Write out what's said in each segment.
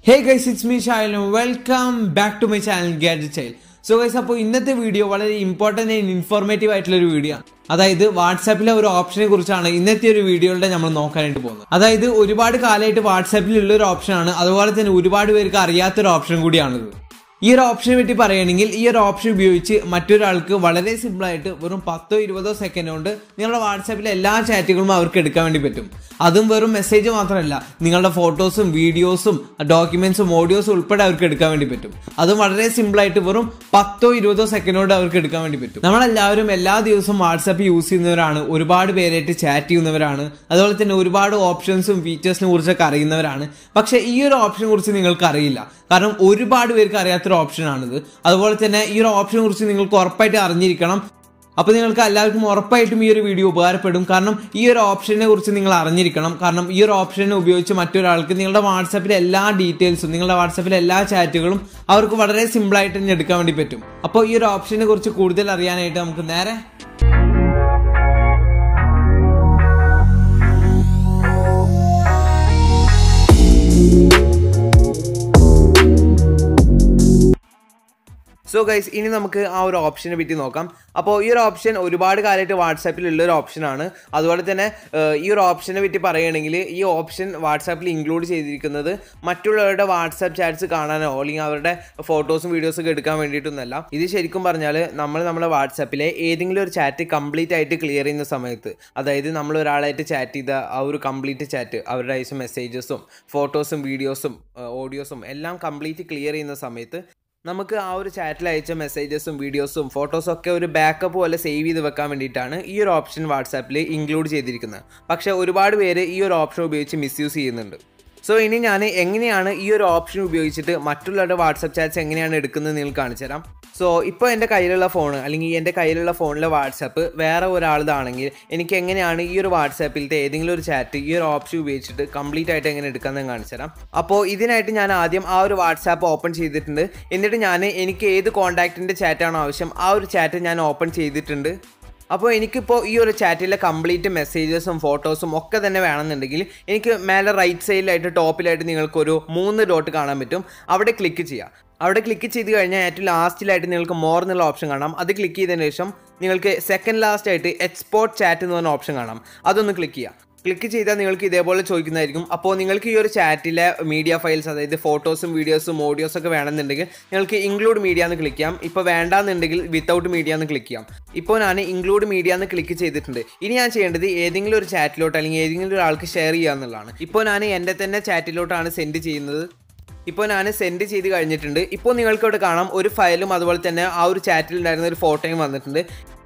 hey guys it's me ഷായലും welcome back to my channel gadget child so guys അപ്പോൾ ഇന്നത്തെ video വളരെ important and informative ആയിട്ടുള്ള ഒരു വീഡിയോ ആണ് അതായത് വാട്സാപ്പിലെ ഒരു ഓപ്ഷനെ കുറിച്ചാണ് ഇന്നത്തെ ഒരു വീഡിയോയുടെ നമ്മൾ നോക്കാനായിട്ട് പോകുന്നത് അതായത് ഒരുപാട് കാലമായിട്ട് വാട്സാപ്പിലുള്ള ഒരു ഓപ്ഷനാണ് അതുപോലെ തന്നെ ഒരുപാട് പേർക്ക് അറിയാത്തൊരു ഓപ്ഷൻ കൂടിയാണിത് ഈ ഒരു ഓപ്ഷനെ പറ്റി പറയുകയാണെങ്കിൽ ഈ ഒരു ഓപ്ഷൻ ഉപയോഗിച്ച് മറ്റൊരാൾക്ക് വളരെ സിമ്പിൾ ആയിട്ട് വെറും പത്തോ ഇരുപതോ സെക്കൻഡ് കൊണ്ട് നിങ്ങളുടെ വാട്സാപ്പിലെ എല്ലാ ചാറ്റുകളും അവർക്ക് എടുക്കാൻ വേണ്ടി പറ്റും അതും വെറും മെസ്സേജ് മാത്രമല്ല നിങ്ങളുടെ ഫോട്ടോസും വീഡിയോസും ഡോക്യുമെന്റ്സും ഓഡിയോസും ഉൾപ്പെടെ അവർക്ക് എടുക്കാൻ വേണ്ടി പറ്റും അതും വളരെ സിമ്പിൾ ആയിട്ട് വെറും പത്തോ ഇരുപതോ സെക്കൻഡ് കൊണ്ട് അവർക്ക് എടുക്കാൻ വേണ്ടി പറ്റും നമ്മളെല്ലാവരും എല്ലാ ദിവസവും വാട്സാപ്പ് യൂസ് ചെയ്യുന്നവരാണ് ഒരുപാട് പേരായിട്ട് ചാറ്റ് ചെയ്യുന്നവരാണ് അതുപോലെ തന്നെ ഒരുപാട് ഓപ്ഷൻസും ഫീച്ചേഴ്സിനെ കുറിച്ചൊക്കെ അറിയുന്നവരാണ് പക്ഷെ ഈ ഒരു ഓപ്ഷനെ കുറിച്ച് നിങ്ങൾക്ക് അറിയില്ല കാരണം ഒരുപാട് പേർക്ക് അറിയാത്തൊരു ഓപ്ഷനാണിത് അതുപോലെ തന്നെ ഈ ഒരു ഓപ്ഷനെ കുറിച്ച് നിങ്ങൾക്ക് ഉറപ്പായിട്ട് അറിഞ്ഞിരിക്കണം അപ്പോൾ നിങ്ങൾക്ക് എല്ലാവർക്കും ഉറപ്പായിട്ടും ഈ ഒരു വീഡിയോ ഉപകാരപ്പെടും കാരണം ഈ ഒരു ഓപ്ഷനെ കുറിച്ച് നിങ്ങൾ അറിഞ്ഞിരിക്കണം കാരണം ഈ ഒരു ഓപ്ഷനെ ഉപയോഗിച്ച് മറ്റൊരാൾക്ക് നിങ്ങളുടെ വാട്സാപ്പിലെ എല്ലാ ഡീറ്റെയിൽസും നിങ്ങളുടെ വാട്സാപ്പിലെ എല്ലാ ചാറ്റുകളും അവർക്ക് വളരെ സിമ്പിളായിട്ട് തന്നെ എടുക്കാൻ വേണ്ടി പറ്റും അപ്പോൾ ഈ ഒരു ഓപ്ഷനെ കുറിച്ച് കൂടുതൽ അറിയാനായിട്ട് നമുക്ക് നേരെ സോ ഗൈസ് ഇനി നമുക്ക് ആ ഒരു ഓപ്ഷനെ പറ്റി നോക്കാം അപ്പോൾ ഈ ഒരു ഓപ്ഷൻ ഒരുപാട് കാലമായിട്ട് വാട്സാപ്പിലുള്ള ഒരു ഓപ്ഷനാണ് അതുപോലെ തന്നെ ഏഹ്, ഈ ഒരു ഓപ്ഷനെ പറ്റി പറയുകയാണെങ്കിൽ ഈ ഓപ്ഷൻ വാട്സാപ്പിൽ ഇൻക്ലൂഡ് ചെയ്തിരിക്കുന്നത് മറ്റുള്ളവരുടെ വാട്സാപ്പ് ചാറ്റ്സ് കാണാനോ അല്ലെങ്കിൽ അവരുടെ ഫോട്ടോസും വീഡിയോസും ഒക്കെ എടുക്കാൻ വേണ്ടിയിട്ടൊന്നല്ല ഇത് ശരിക്കും പറഞ്ഞാൽ നമ്മൾ നമ്മുടെ വാട്സാപ്പിലെ ഏതെങ്കിലും ഒരു ചാറ്റ് കംപ്ലീറ്റ് ആയിട്ട് ക്ലിയർ ചെയ്യുന്ന സമയത്ത് അതായത് നമ്മൾ ഒരാളായിട്ട് ചാറ്റ് ചെയ്ത ആ ഒരു കംപ്ലീറ്റ് ചാറ്റ് അവരുടെ അയച്ച മെസ്സേജസും ഫോട്ടോസും വീഡിയോസും ഓഡിയോസും എല്ലാം കംപ്ലീറ്റ് ക്ലിയർ ചെയ്യുന്ന സമയത്ത് നമുക്ക് ആ ഒരു ചാറ്റിൽ അയച്ച മെസ്സേജസും വീഡിയോസും ഫോട്ടോസും ഒക്കെ ഒരു ബാക്കപ്പ് പോലെ സേവ് ചെയ്ത് വെക്കാൻ വേണ്ടിയിട്ടാണ് ഈ ഒരു ഓപ്ഷൻ വാട്സാപ്പിൽ ഇൻക്ലൂഡ് ചെയ്തിരിക്കുന്നത് പക്ഷേ ഒരുപാട് പേര് ഈ ഒരു ഓപ്ഷൻ ഉപയോഗിച്ച് മിസ്യൂസ് ചെയ്യുന്നുണ്ട് സോ ഇനി ഞാൻ എങ്ങനെയാണ് ഈ ഒരു ഓപ്ഷൻ ഉപയോഗിച്ചിട്ട് മറ്റുള്ളവരുടെ വാട്സപ്പ് ചാറ്റ്സ് എങ്ങനെയാണ് എടുക്കുന്നത് നിങ്ങൾക്ക് കാണിച്ചു തരാം സോ ഇപ്പോൾ എൻ്റെ കയ്യിലുള്ള ഫോൺ അല്ലെങ്കിൽ എൻ്റെ കയ്യിലുള്ള ഫോണിലെ വാട്സാപ്പ് വേറെ ഒരാളതാണെങ്കിൽ എനിക്ക് എങ്ങനെയാണ് ഈ ഒരു വാട്സാപ്പിലത്തെ ഏതെങ്കിലും ഒരു ചാറ്റ് ഈ ഒരു ഓപ്ഷൻ ഉപയോഗിച്ചിട്ട് കംപ്ലീറ്റ് ആയിട്ട് എങ്ങനെ എടുക്കാമെന്ന് ഞാൻ കാണിച്ചു തരാം അപ്പോൾ ഇതിനായിട്ട് ഞാൻ ആദ്യം ആ ഒരു വാട്സാപ്പ് ഓപ്പൺ ചെയ്തിട്ടുണ്ട് എന്നിട്ട് ഞാൻ എനിക്ക് ഏത് കോൺടാക്റ്റിൻ്റെ ചാറ്റാണോ ആവശ്യം ആ ഒരു ചാറ്റ് ഞാൻ ഓപ്പൺ ചെയ്തിട്ടുണ്ട് അപ്പോൾ എനിക്കിപ്പോൾ ഈ ഒരു ചാറ്റിലെ കംപ്ലീറ്റ് മെസ്സേജസും ഫോട്ടോസും ഒക്കെ തന്നെ വേണമെന്നുണ്ടെങ്കിൽ എനിക്ക് മേലെ റൈറ്റ് സൈഡിലായിട്ട് ടോപ്പിലായിട്ട് നിങ്ങൾക്കൊരു മൂന്ന് ഡോട്ട് കാണാൻ പറ്റും അവിടെ ക്ലിക്ക് ചെയ്യാം അവിടെ ക്ലിക്ക് ചെയ്ത് കഴിഞ്ഞാൽ ഏറ്റവും ലാസ്റ്റിലായിട്ട് നിങ്ങൾക്ക് മോർ എന്നുള്ള ഓപ്ഷൻ കാണാം അത് ക്ലിക്ക് ചെയ്തതിന് ശേഷം നിങ്ങൾക്ക് സെക്കൻഡ് ലാസ്റ്റ് ആയിട്ട് എക്സ്പോർട്ട് ചാറ്റ് എന്ന് പറഞ്ഞ ഓപ്ഷൻ കാണാം അതൊന്ന് ക്ലിക്ക് ചെയ്യാം ക്ലിക്ക് ചെയ്താൽ നിങ്ങൾക്ക് ഇതേപോലെ ചോദിക്കുന്നതായിരിക്കും അപ്പോൾ നിങ്ങൾക്ക് ഈ ഒരു ചാറ്റിലെ മീഡിയ ഫയൽസ് അതായത് ഫോട്ടോസും വീഡിയോസും ഓഡിയോസും ഒക്കെ വേണമെന്നുണ്ടെങ്കിൽ നിങ്ങൾക്ക് ഇൻക്ലൂഡ് മീഡിയ എന്ന് ക്ലിക്ക് ചെയ്യാം ഇപ്പോൾ വേണ്ടാന്നുണ്ടെങ്കിൽ വിത്തൗട്ട് മീഡിയ എന്ന് ക്ലിക്ക് ചെയ്യാം ഇപ്പോൾ ഞാൻ ഇൻക്ലൂഡ് മീഡിയ എന്ന് ക്ലിക്ക് ചെയ്തിട്ടുണ്ട് ഇനി ഞാൻ ചെയ്യേണ്ടത് ഏതെങ്കിലും ഒരു ചാറ്റിലോട്ട് അല്ലെങ്കിൽ ഏതെങ്കിലും ഒരാൾക്ക് ഷെയർ ചെയ്യുക എന്നുള്ളതാണ് ഇപ്പോൾ ഞാൻ എൻ്റെ തന്നെ ചാറ്റിലോട്ടാണ് സെൻഡ് ചെയ്യുന്നത് ഇപ്പോൾ ഞാൻ സെൻഡ് ചെയ്ത് കഴിഞ്ഞിട്ടുണ്ട് ഇപ്പോൾ നിങ്ങൾക്ക് ഇവിടെ കാണാം ഒരു ഫയലും അതുപോലെ തന്നെ ആ ഒരു ചാറ്റിൽ ഉണ്ടായിരുന്ന ഒരു ഫോട്ടോയും വന്നിട്ടുണ്ട്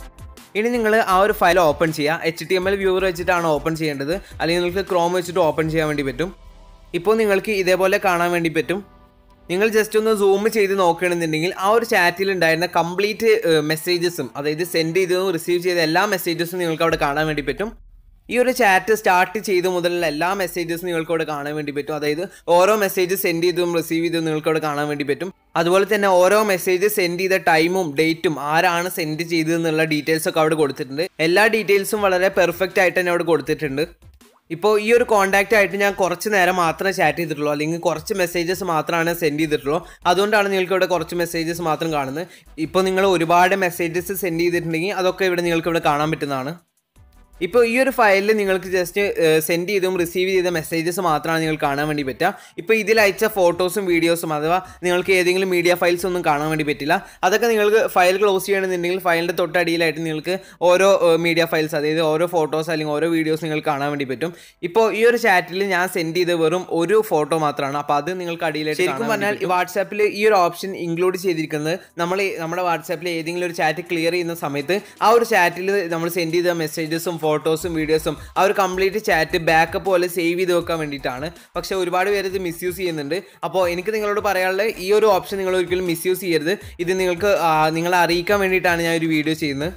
ഇനി നിങ്ങൾ ആ ഒരു ഫയൽ ഓപ്പൺ ചെയ്യുക H T M L viewer വെച്ചിട്ടാണ് ഓപ്പൺ ചെയ്യേണ്ടത് അല്ലെങ്കിൽ നിങ്ങൾക്ക് ക്രോം വെച്ചിട്ട് ഓപ്പൺ ചെയ്യാൻ വേണ്ടി പറ്റും ഇപ്പോൾ നിങ്ങൾക്ക് ഇതേപോലെ കാണാൻ വേണ്ടി പറ്റും നിങ്ങൾ ജസ്റ്റ് ഒന്ന് സൂം ചെയ്ത് നോക്കുകയാണെന്നുണ്ടെങ്കിൽ ആ ഒരു ചാറ്റിൽ ഉണ്ടായിരുന്ന കംപ്ലീറ്റ് മെസ്സേജസും അതായത് സെൻഡ് ചെയ്തതും റിസീവ് ചെയ്ത എല്ലാ മെസ്സേജസും നിങ്ങൾക്ക് അവിടെ കാണാൻ വേണ്ടി പറ്റും ഈ ഒരു ചാറ്റ് സ്റ്റാർട്ട് ചെയ്ത് മുതലുള്ള എല്ലാ മെസ്സേജസും നിങ്ങൾക്ക് അവിടെ കാണാൻ വേണ്ടി പറ്റും അതായത് ഓരോ മെസ്സേജ് സെൻഡ് ചെയ്തതും റിസീവ് ചെയ്തതും നിങ്ങൾക്ക് അവിടെ കാണാൻ വേണ്ടി പറ്റും അതുപോലെ തന്നെ ഓരോ മെസ്സേജ് സെൻഡ് ചെയ്ത ടൈമും ഡേറ്റും ആരാണ് സെൻഡ് ചെയ്തതെന്നുള്ള ഡീറ്റെയിൽസ് ഒക്കെ അവിടെ കൊടുത്തിട്ടുണ്ട് എല്ലാ ഡീറ്റെയിൽസും വളരെ പെർഫെക്റ്റ് ആയിട്ട് തന്നെ അവിടെ കൊടുത്തിട്ടുണ്ട് ഇപ്പോൾ ഈ ഒരു കോൺടാക്റ്റ് ആയിട്ട് ഞാൻ കുറച്ച് നേരം മാത്രമേ ചാറ്റ് ചെയ്തിട്ടുള്ളൂ അല്ലെങ്കിൽ കുറച്ച് മെസ്സേജസ് മാത്രമാണ് സെൻഡ് ചെയ്തിട്ടുള്ളൂ അതുകൊണ്ടാണ് നിങ്ങൾക്ക് ഇവിടെ കുറച്ച് മെസ്സേജസ് മാത്രം കാണുന്നത് ഇപ്പോൾ നിങ്ങൾ ഒരുപാട് മെസ്സേജസ് സെൻഡ് ചെയ്തിട്ടുണ്ടെങ്കിൽ അതൊക്കെ ഇവിടെ നിങ്ങൾക്ക് ഇവിടെ കാണാൻ പറ്റുന്നതാണ് ഇപ്പോൾ ഈ ഒരു ഫയലിൽ നിങ്ങൾക്ക് ജസ്റ്റ് സെൻഡ് ചെയ്തും റിസീവ് ചെയ്ത മെസ്സേജസ് മാത്രമാണ് നിങ്ങൾ കാണാൻ വേണ്ടി പറ്റുക ഇപ്പോൾ ഇതിൽ അയച്ച ഫോട്ടോസും വീഡിയോസും അഥവാ നിങ്ങൾക്ക് ഏതെങ്കിലും മീഡിയ ഫയൽസ് ഒന്നും കാണാൻ വേണ്ടി പറ്റില്ല അതൊക്കെ നിങ്ങൾക്ക് ഫയൽ ക്ലോസ് ചെയ്യണമെന്നുണ്ടെങ്കിൽ ഫയലിൻ്റെ തൊട്ടടിയിലായിട്ട് നിങ്ങൾക്ക് ഓരോ മീഡിയ ഫയൽസ് അതായത് ഓരോ ഫോട്ടോസ് അല്ലെങ്കിൽ ഓരോ വീഡിയോസ് നിങ്ങൾക്ക് കാണാൻ വേണ്ടി പറ്റും ഇപ്പോൾ ഈ ഒരു ചാറ്റിൽ ഞാൻ സെൻഡ് ചെയ്ത വെറും ഒരു ഫോട്ടോ മാത്രമാണ് അപ്പോൾ അത് നിങ്ങൾക്ക് അടിയിലായിട്ട് ശരിക്കും പറഞ്ഞാൽ ഈ വാട്സാപ്പിൽ ഈ ഒരു ഓപ്ഷൻ ഇൻക്ലൂഡ് ചെയ്തിരിക്കുന്നത് നമ്മൾ നമ്മുടെ വാട്സാപ്പിൽ ഏതെങ്കിലും ഒരു ചാറ്റ് ക്ലിയർ ചെയ്യുന്ന സമയത്ത് ആ ഒരു ചാറ്റിൽ നമ്മൾ സെൻഡ് ചെയ്ത മെസ്സേജസും ഫോട്ടോസും വീഡിയോസും ആ ഒരു കംപ്ലീറ്റ് ചാറ്റ് ബാക്കപ്പ് പോലെ സേവ് ചെയ്ത് വെക്കാൻ വേണ്ടിയിട്ടാണ് പക്ഷേ ഒരുപാട് പേര് ഇത് മിസ്യൂസ് ചെയ്യുന്നുണ്ട് അപ്പോൾ എനിക്ക് നിങ്ങളോട് പറയാനുള്ളത് ഈ ഒരു ഓപ്ഷൻ നിങ്ങൾ ഒരിക്കലും മിസ്യൂസ് ചെയ്യരുത് ഇത് നിങ്ങൾക്ക് ആ, നിങ്ങളെ അറിയിക്കാൻ വേണ്ടിയിട്ടാണ് ഞാൻ ഒരു വീഡിയോ ചെയ്യുന്നത്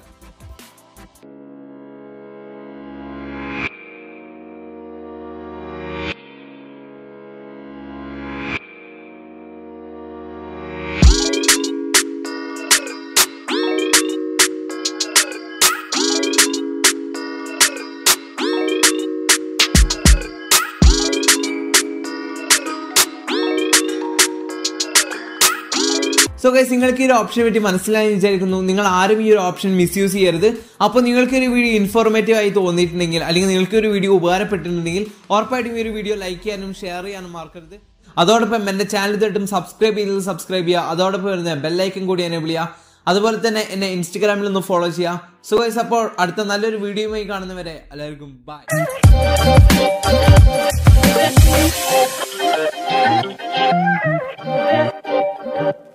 സോ ഗൈസ് നിങ്ങൾക്ക് ഈ ഒരു ഓപ്ഷനെ പറ്റി മനസ്സിലായി വിചാരിക്കുന്നു നിങ്ങൾ ആരും ഈ ഒരു ഓപ്ഷൻ മിസ്യൂസ് ചെയ്യരുത് അപ്പോൾ നിങ്ങൾക്ക് ഒരു വീഡിയോ ഇൻഫോർമേറ്റീവ് ആയി തോന്നിയിട്ടുണ്ടെങ്കിൽ അല്ലെങ്കിൽ നിങ്ങൾക്ക് ഒരു വീഡിയോ ഉപകാരപ്പെട്ടിട്ടുണ്ടെങ്കിൽ ഉറപ്പായിട്ടും ഈ ഒരു വീഡിയോ ലൈക്ക് ചെയ്യാനും ഷെയർ ചെയ്യാനും മറക്കരുത് അതോടൊപ്പം എൻ്റെ ചാനൽ തൊട്ടും സബ്സ്ക്രൈബ് ചെയ്തത് സബ്സ്ക്രൈബ് ചെയ്യുക അതോടൊപ്പം വരുന്ന ബെല്ലൈക്കൻ കൂടി എനേബിൾ ചെയ്യുക അതുപോലെ തന്നെ എന്നെ ഇൻസ്റ്റഗ്രാമിൽ ഒന്ന് ഫോളോ ചെയ്യുക സോ ഗൈസ് അപ്പോൾ അടുത്ത നല്ലൊരു വീഡിയോയുമായി കാണുന്നവരെ എല്ലാവർക്കും ബൈ